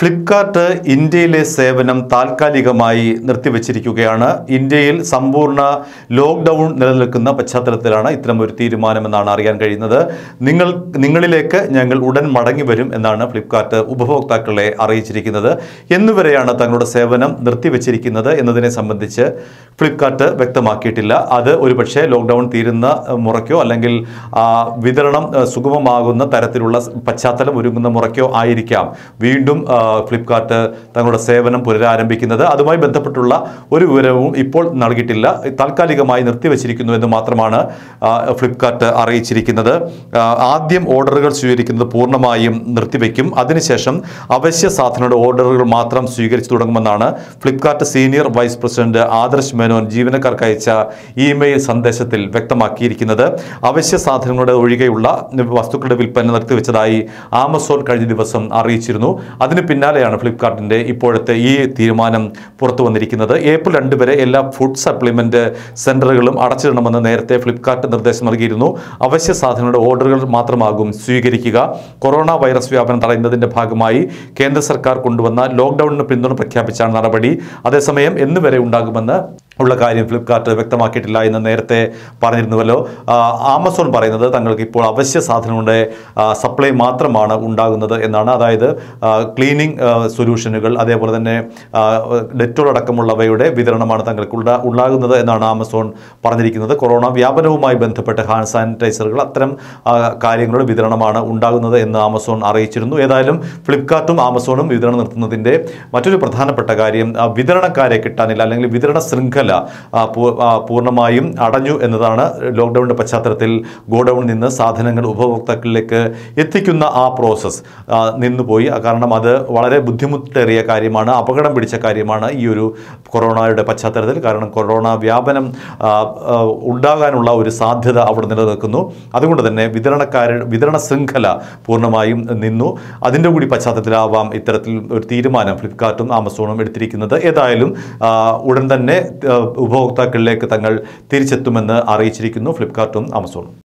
ഫ്ലിപ്കാർട്ട് ഇന്ത്യയിലെ സേവനം താൽക്കാലികമായി നിർത്തിവച്ചിരിക്കുകയാണ് ഇന്ത്യയിൽ സമ്പൂർണ്ണ ലോക്ക്ഡൗൺ നിലനിൽക്കുന്ന പശ്ചാത്തലത്തിലാണ് ഇത്തരമൊരു തീരുമാനമെന്നാണ് അറിയാൻ കഴിയുന്നത് നിങ്ങൾ നിങ്ങളിലേക്ക് ഞങ്ങൾ ഉടൻ മടങ്ങി വരും എന്നാണ് ഫ്ലിപ്കാർട്ട് ഉപഭോക്താക്കളെ അറിയിച്ചിരിക്കുന്നത് എന്നുവരെയാണ് തങ്ങളുടെ സേവനം നിർത്തിവച്ചിരിക്കുന്നത് എന്നതിനെ സംബന്ധിച്ച് ഫ്ലിപ്കാർട്ട് വ്യക്തമാക്കിയിട്ടില്ല അത് ഒരുപക്ഷെ ലോക്ക്ഡൗൺ തീരുന്ന അഹ്, മുറയ്ക്കോ അല്ലെങ്കിൽ ആ, വിതരണം അഹ്, സുഗമമാകുന്ന തരത്തിലുള്ള സ് പശ്ചാത്തലം ഒരുങ്ങുന്ന മുറയ്ക്കോ ആയിരിക്കാം വീണ്ടും ആ, ഫ്ലിപ്കാർട്ട് തങ്ങളുടെ സേവനം പുനരാരംഭിക്കുന്നത് അതുമായി ബന്ധപ്പെട്ടുള്ള ഒരു വിവരവും ഇപ്പോൾ നൽകിയിട്ടില്ല താൽക്കാലികമായി നിർത്തിവച്ചിരിക്കുന്നു എന്ന് മാത്രമാണ് ആ, ഫ്ലിപ്കാർട്ട് അറിയിച്ചിരിക്കുന്നത് ആ, ആദ്യം ഓർഡറുകൾ സ്വീകരിക്കുന്നത് പൂർണ്ണമായും നിർത്തിവെക്കും അതിനുശേഷം അവശ്യ സാധനങ്ങളുടെ ഓർഡറുകൾ മാത്രം സ്വീകരിച്ചു തുടങ്ങുമെന്നാണ് Flipkart senior vice president Adarsh Menon ജീവനക്കാർക്ക് അയച്ച ഇമെയിൽ സന്ദേശത്തിൽ വ്യക്തമാക്കിയിരിക്കുന്നത് അവശ്യ സാധനങ്ങളുടെ ഒഴികെയുള്ള വസ്തുക്കളുടെ വിൽപ്പന നിർത്തിവെച്ചതായി ആമസോൺ കഴിഞ്ഞ ദിവസം അറിയിച്ചിരുന്നു അതിന് പിന്നാലെയാണ് ഫ്ലിപ്കാർട്ടിന്റെ ഇപ്പോഴത്തെ ഈ തീരുമാനം പുറത്തു വന്നിരിക്കുന്നത് ഏപ്രിൽ രണ്ട് വരെ എല്ലാ ഫുഡ് സപ്ലിമെന്റ് സെന്ററുകളും അടച്ചിടണമെന്ന് നേരത്തെ ഫ്ലിപ്കാർട്ട് നിർദ്ദേശം നൽകിയിരുന്നു അവശ്യ സാധനങ്ങളുടെ ഓർഡറുകൾ മാത്രമാകും സ്വീകരിക്കുക കൊറോണ വൈറസ് വ്യാപനം തടയുന്നതിന്റെ ഭാഗമായി കേന്ദ്ര സർക്കാർ കൊണ്ടുവന്ന ലോക്ക്ഡൌണിന് പിന്തുണ പ്രഖ്യാപിച്ചാണ് നടപടി അതേസമയം എന്ന് വരെ ഉണ്ടാകുമെന്ന് ഉള്ള കാര്യം ഫ്ലിപ്കാർട്ട് വ്യക്തമാക്കിയിട്ടില്ല എന്ന് നേരത്തെ പറഞ്ഞിരുന്നുവല്ലോ ആ, ആമസോൺ പറയുന്നത് തങ്ങൾക്ക് ഇപ്പോൾ അവശ്യ സാധനങ്ങളുടെ ആ, സപ്ലൈ മാത്രമാണ് ഉണ്ടാകുന്നത് എന്നാണ് അതായത് ആ, ക്ലീനിങ് ആ, സൊല്യൂഷനുകൾ അതേപോലെ തന്നെ ആ, ഡെറ്റോൾ അടക്കമുള്ളവയുടെ വിതരണമാണ് തങ്ങൾക്ക് ഉണ്ട ഉണ്ടാകുന്നത് എന്നാണ് ആമസോൺ പറഞ്ഞിരിക്കുന്നത് കൊറോണ വ്യാപനവുമായി ബന്ധപ്പെട്ട് ഹാൻഡ് സാനിറ്റൈസറുകൾ അത്തരം ആ, കാര്യങ്ങളുടെ വിതരണമാണ് ഉണ്ടാകുന്നത് എന്ന് ആമസോൺ അറിയിച്ചിരുന്നു ഏതായാലും ഫ്ലിപ്കാർട്ടും ആമസോണും വിതരണം നിർത്തുന്നതിൻ്റെ മറ്റൊരു പ്രധാനപ്പെട്ട കാര്യം ആ, വിതരണക്കാരെ കിട്ടാനില്ല അല്ലെങ്കിൽ വിതരണ ശൃംഖല ആ, പൂ- ആ, പൂർണ്ണമായും അടഞ്ഞു എന്നതാണ് ലോക്ക്ഡൌണിൻ്റെ പശ്ചാത്തലത്തിൽ ഗോഡൌണിൽ നിന്ന് സാധനങ്ങൾ ഉപഭോക്താക്കളിലേക്ക് എത്തിക്കുന്ന ആ പ്രോസസ്സ് നിന്നുപോയി ആ, കാരണം അത് വളരെ ബുദ്ധിമുട്ടേറിയ കാര്യമാണ് അപകടം പിടിച്ച കാര്യമാണ് ഈ ഒരു കൊറോണയുടെ പശ്ചാത്തലത്തിൽ കാരണം കൊറോണ വ്യാപനം ആ, ആ, ഉണ്ടാകാനുള്ള ഒരു സാധ്യത അവിടെ നിലനിൽക്കുന്നു അതുകൊണ്ട് തന്നെ വിതരണക്കാരുടെ വിതരണ ശൃംഖല പൂർണ്ണമായും നിന്നു അതിൻ്റെ കൂടി പശ്ചാത്തലത്തിലാവാം ഇത്തരത്തിൽ ഒരു തീരുമാനം ഫ്ലിപ്കാർട്ടും ആമസോണും എടുത്തിരിക്കുന്നത് ഏതായാലും ആ, ഉടൻ തന്നെ ആ, ഉപഭോക്താക്കളിലേക്ക് തങ്ങൾ തിരിച്ചെത്തുമെന്ന് അറിയിച്ചിരിക്കുന്നു ഫ്ലിപ്കാർട്ടും ആമസോണും